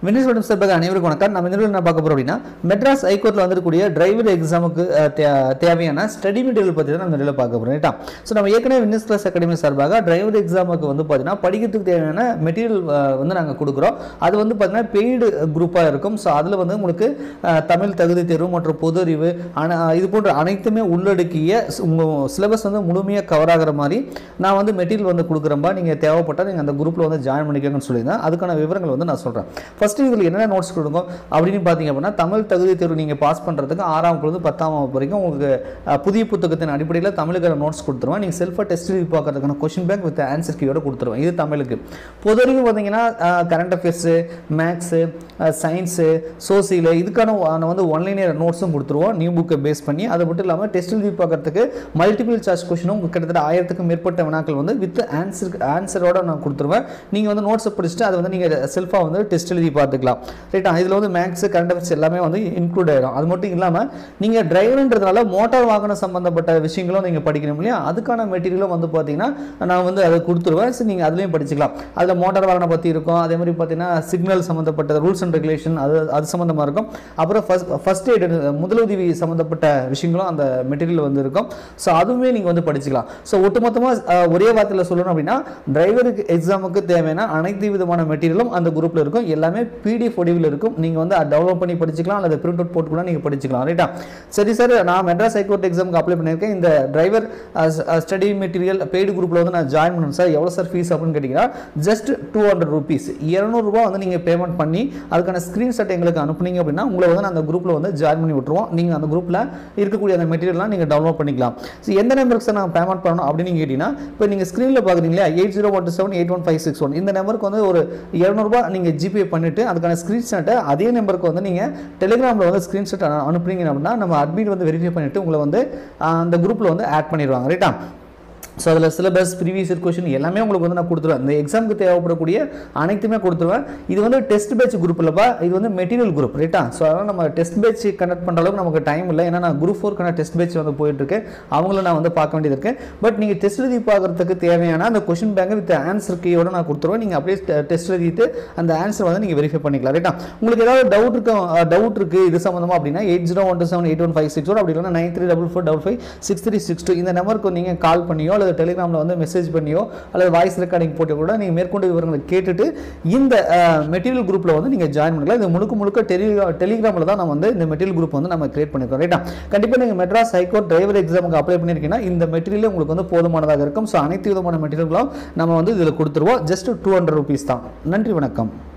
Vini's madam sir அனைவருக்கும் வணக்கம் நம்ம இந்த வீடியோல என்ன பார்க்க போறோம் அப்படின்னா மெட்ராஸ் ஹைகோர்ட்டில் வந்திருக்கக்கூடிய டிரைவர் எக்ஸாமுக்கு அஹ், தே- தேவையான ஸ்டடி மெட்டீரியல் பற்றி தான் நம்ம இந்த வீடியோவில் பார்க்க போகிறோம் ரைட்டா ஸோ நம்ம ஏற்கனவே வின்னஸ் கிளாஸ் அகாடமி சார்பாக டிரைவர் எக்ஸாமுக்கு வந்து பார்த்தீங்கன்னா படிக்கிறதுக்கு தேவையான மெட்டீரியல் வந்து நாங்கள் கொடுக்குறோம் அது வந்து பார்த்தீங்கன்னா பெய்டு குரூப்பாக இருக்கும் ஸோ அதில் வந்து உங்களுக்கு அஹ், தமிழ் தகுதி தேர்வு மற்றும் பொது அறிவு ஆனா, இது போன்ற அனைத்துமே உள்ளடக்கிய உங்கள் சிலபஸ் வந்து முழுமையாக கவர் ஆகிற மாதிரி நான் வந்து மெட்டீரியல் வந்து கொடுக்குறேன்பா நீங்கள் தேவைப்பட்டால் நீங்கள் அந்த குரூப்பில் வந்து ஜாயின் பண்ணிக்கோங்கன்னு சொல்லியிருந்தேன் அதுக்கான விவரங்கள் வந்து நான் சொல்கிறேன் ஃபஸ்ட்டு இதில் என்னென்ன நோட்ஸ் கொடுக்கும் அப்படின்னு பார்த்தீங்க அப்படின்னா தமிழ் தகுதி தேர்வு நீங்கள் பாஸ் பண்ணுறதுக்கு ஆறாம் வகுப்புலேருந்து பத்தாம் வகுப்பு வரைக்கும் உங்களுக்கு அஹ், புதிய புத்தகத்தின் அடிப்படையில் தமிழுக்கான நோட்ஸ் கொடுத்துருவேன் நீங்கள் செல்ஃபாக டெஸ்ட் எழுதி பார்க்கறதுக்கான கொஷின் பேங்க் வித் ஆன்சர் கீயோட கொடுத்துருவேன் இது தமிழுக்கு பொதுவரைக்கும் பார்த்தீங்கன்னா current affairs maths science social இதுக்கான ஆன வந்து ஒன்லைனர் நோட்ஸும் கொடுத்துருவோம் நியூ புக்கை பேஸ் பண்ணி அது மட்டும் இல்லாமல் டெஸ்ட் எழுதி பார்க்கறதுக்கு மல்டிபிள் சார்ஜ் கொஷினும் கிட்டத்தட்ட ஆயிரத்துக்கும் மேற்பட்ட வினாக்கள் வந்து வித் ஆன்சர் ஆன்சரோட நான் கொடுத்துருவேன் நீங்கள் வந்து நோட்ஸை படிச்சுட்டு அதை வந்து நீங்கள் செல்ஃபாக வந்து டெஸ்ட் எழுதி பார்த்துக்கலாம் ரைட்டா இதில் வந்து மேக்ஸ் கரண்ட் அஃபேர்ஸ் எல்லாமே வந்து இன்க்ளூட் ஆகிடும் அது மட்டும் இல்லாமல் நீங்கள் டிரைவர்ன்றதுனால மோட்டார் வாகனம் சம்மந்தப்பட்ட விஷயங்களும் நீங்கள் படிக்கணும் இல்லையா அதுக்கான மெட்டீரியலும் வந்து பார்த்தீங்கன்னா நான் வந்து அதை கொடுத்துருவேன் ஸோ நீங்கள் அதுலேயும் படிச்சுக்கலாம் அதில் மோட்டார் வாகனம் பற்றி இருக்கும் அதே மாதிரி பார்த்தீங்கன்னா சிக்னல் சம்மந்தப்பட்ட ரூல்ஸ் அண்ட் ரெகுலேஷன் அது அது சம்மந்தமாக இருக்கும் அப்புறம் ஃபஸ்ட் ஃபஸ்ட் எய்டு முதலுதவி சம்மந்தப்பட்ட விஷயங்களும் அந்த மெட்டீரியல் வந்து இருக்கும் ஸோ அதுவுமே நீங்கள் வந்து படிச்சுக்கலாம் ஸோ ஒட்டுமொத்தமாக ஒரே வார்த்தையில் சொல்லணும் அப்படின்னா டிரைவருக்கு எக்ஸாமுக்கு தேவையான அனைத்து விதமான மெட்டீரியலும் அந்த குரூப்பில் இருக்கும் எல்லாமே பிடிஎஃப் வடிவில் இருக்கும் நீங்கள் வந்து டவுன்லோட் பண்ணி படிச்சுக்கலாம் அல்லது பிரிண்ட் அவுட் போட்டு கூட நீங்கள் படிச்சுக்கலாம் ரைட்டா சரி சார் நான் மெட்ராஸ் ஹைகோர்ட் எக்ஸாமுக்கு அப்ளை பண்ணியிருக்கேன் இந்த டிரைவர் ஸ்டடி மெட்டீரியல் பெய்டு குரூப்பில் வந்து நான் ஜாயின் பண்ணணும் சார் எவ்வளோ சார் ஃபீஸ் அப்படின்னு கேட்டிங்கன்னா ஜஸ்ட் டூ ஹண்ட்ரட் ருபீஸ் இரநூறுபா வந்து நீங்கள் பேமெண்ட் பண்ணி அதுக்கான ஸ்க்ரீன்ஷாட் எங்களுக்கு அனுப்புனீங்க அப்படின்னா உங்களை வந்து நான் அந்த குரூப்பில் வந்து ஜாயின் பண்ணி விட்டுருவோம் நீங்கள் அந்த குரூப்பில் இருக்கக்கூடிய அந்த மெட்டீரியல்லாம் நீங்கள் டவுன்லோட் பண்ணிக்கலாம் ஸோ எந்த நம்பருக்கு சார் நான் பேமெண்ட் பண்ணணும் அப்படின்னு நீங்கள் கேட்டிங்கன்னா இப்போ நீங்கள் ஸ்க்ரீனில் பார்க்குறீங்களா eight zero one seven eight one five six one இந்த நம்பருக்கு வந்து ஒரு இரநூறுபா நீங்கள் ஜிபே பண்ணிவிட்டு அதுக்கான ஸ்க்ரீன்ஷாட்டை அதே நம்பருக்கு வந்து நீங்கள் டெலிகிராமில் வந்து ஸ்க்ரீன்ஷாட் அனுப்புனீங்க அப்படின்னா நம்ம அட்மிட் வந்து வெரிஃபை பண்ணிவிட்டு உங்களை வந்து ஆஹ், அந்த குரூப்பில் வந்து ஆட் பண்ணிடுவாங்க ரைட்டா ஸோ அதில் சிலபஸ் ப்ரீவியஸ் கொஷின் எல்லாமே உங்களுக்கு வந்து நான் கொடுத்துருவேன் இந்த எக்ஸாமுக்கு தேவைப்படக்கூடிய அனைத்துமே கொடுத்துருவேன் இது வந்து டெஸ்ட் பேட்ச் குரூப் இல்லைப்பா இது வந்து மெட்டீரியல் குரூப் ரைட்டா ஸோ அதனால் நம்ம டெஸ்ட் பேட்ச் கண்டக்ட் பண்ணுற அளவுக்கு நமக்கு டைம் இல்லை ஏன்னா நான் குரூப் ஃபோர்க்கான டெஸ்ட் பேட்ச் வந்து போயிட்டுருக்கு அவங்கள நான் வந்து பார்க்க வேண்டியது இருக்கு பட் நீங்கள் டெஸ்ட் எழுதி பார்க்கறதுக்கு தேவையான அந்த கொஷின் பேங்க் வித் ஆன்சர் கீயோட நான் கொடுத்துருவேன் நீங்கள் அப்படியே டெஸ்ட் எழுதிட்டு அந்த ஆன்சர் வந்து நீங்கள் வெரிஃபை பண்ணிக்கலாம் ரைட்டா உங்களுக்கு ஏதாவது டவுட் இருக்கு டவுட் இருக்குது இது சம்மந்தமாக அப்படின்னா eight zero one two seven eight one five six one அப்படி இல்லைனா nine three double four double five six three six two இந்த நம்பருக்கு நீங்கள் கால் பண்ணியோ அல்லது டெலிகிராமில் வந்து மெசேஜ் பண்ணியோ அல்லது வாய்ஸ் ரெக்கார்டிங் போட்டு கூட நீங்கள் மேற்கொண்டு விவரங்களை கேட்டுட்டு இந்த மெட்டீரியல் குரூப்பில் வந்து நீங்கள் ஜாயின் பண்ணிக்கலாம் இது முழுக்க முழுக்க டெலி டெலிகிராமில் தான் நம்ம வந்து இந்த மெட்டீரியல் குரூப் வந்து நம்ம கிரியேட் பண்ணியிருக்கோம் ரைட்டா கண்டிப்பாக நீங்கள் மெட்ராஸ் ஹைகோர்ட் டிரைவர் எக்ஸாமுக்கு அப்ளை பண்ணியிருக்கீங்கன்னா இந்த மெட்டீரியல் உங்களுக்கு வந்து போதுமானதாக இருக்கும் ஸோ அனைத்து விதமான மெட்டீரியல்களும் நம்ம வந்து இதில் கொடுத்துருவோம் ஜஸ்ட் டூ ஹண்ட்ரட் ருபீஸ் தான் நன்றி வணக்கம்